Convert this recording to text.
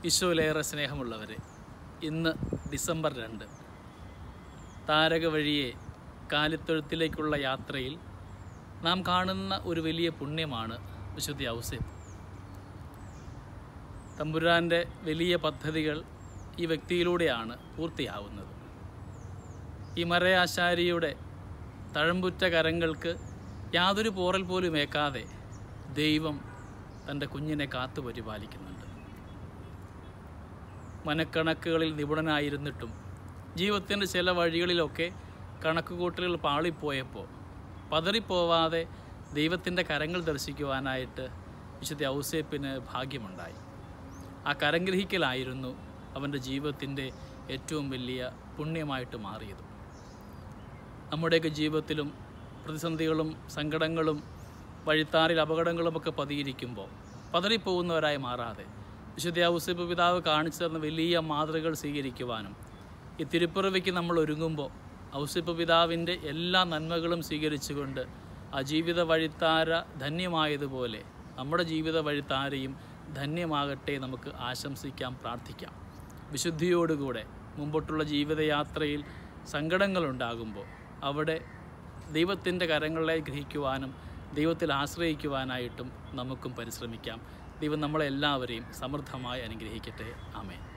ഈശോയിലേറെ സ്നേഹമുള്ളവരെ ഇന്ന് ഡിസംബർ രണ്ട് താരക വഴിയെ കാലിത്തൊഴുത്തിലേക്കുള്ള യാത്രയിൽ നാം കാണുന്ന ഒരു വലിയ പുണ്യമാണ് വിശുദ്ധ ഔസേപ്പ് തമ്പുരാൻ്റെ വലിയ പദ്ധതികൾ ഈ വ്യക്തിയിലൂടെയാണ് പൂർത്തിയാവുന്നത് ഈ മറയാശാരിയുടെ തഴമ്പുറ്റ കരങ്ങൾക്ക് യാതൊരു പോറൽ പോലും ഏക്കാതെ ദൈവം തൻ്റെ കുഞ്ഞിനെ കാത്തു പരിപാലിക്കുന്നുണ്ട് മനക്കണക്കുകളിൽ നിപുണനായിരുന്നിട്ടും ജീവിതത്തിൻ്റെ ചില വഴികളിലൊക്കെ കണക്കുകൂട്ടലുകൾ പാളിപ്പോയപ്പോൾ പതറിപ്പോവാതെ ദൈവത്തിൻ്റെ കരങ്ങൾ ദർശിക്കുവാനായിട്ട് വിശുദ്ധ ഔസേപ്പിന് ഭാഗ്യമുണ്ടായി ആ കരംഗ്രഹിക്കലായിരുന്നു അവൻ്റെ ജീവിതത്തിൻ്റെ ഏറ്റവും വലിയ പുണ്യമായിട്ട് മാറിയത് നമ്മുടെയൊക്കെ ജീവിതത്തിലും പ്രതിസന്ധികളും സങ്കടങ്ങളും വഴിത്താറിൽ അപകടങ്ങളുമൊക്കെ പതിയിരിക്കുമ്പോൾ പതറിപ്പോകുന്നവരായി മാറാതെ വിശുദ്ധ ഔസേപ്പ് പിതാവ് കാണിച്ചു തന്ന വലിയ മാതൃകൾ സ്വീകരിക്കുവാനും ഈ തിരുപ്പിറവിക്ക് നമ്മൾ ഒരുങ്ങുമ്പോൾ ഔസേപ്പ് പിതാവിൻ്റെ എല്ലാ നന്മകളും സ്വീകരിച്ചുകൊണ്ട് ആ ജീവിത വഴിത്താര ധന്യമായതുപോലെ നമ്മുടെ ജീവിത വഴിത്താരയും ധന്യമാകട്ടെ നമുക്ക് ആശംസിക്കാം പ്രാർത്ഥിക്കാം വിശുദ്ധിയോടുകൂടെ മുമ്പോട്ടുള്ള ജീവിതയാത്രയിൽ സങ്കടങ്ങളുണ്ടാകുമ്പോൾ അവിടെ ദൈവത്തിൻ്റെ കരങ്ങളെ ഗ്രഹിക്കുവാനും ദൈവത്തിൽ ആശ്രയിക്കുവാനായിട്ടും നമുക്കും പരിശ്രമിക്കാം ദൈവം നമ്മളെല്ലാവരെയും സമൃദ്ധമായി അനുഗ്രഹിക്കട്ടെ ആമേൻ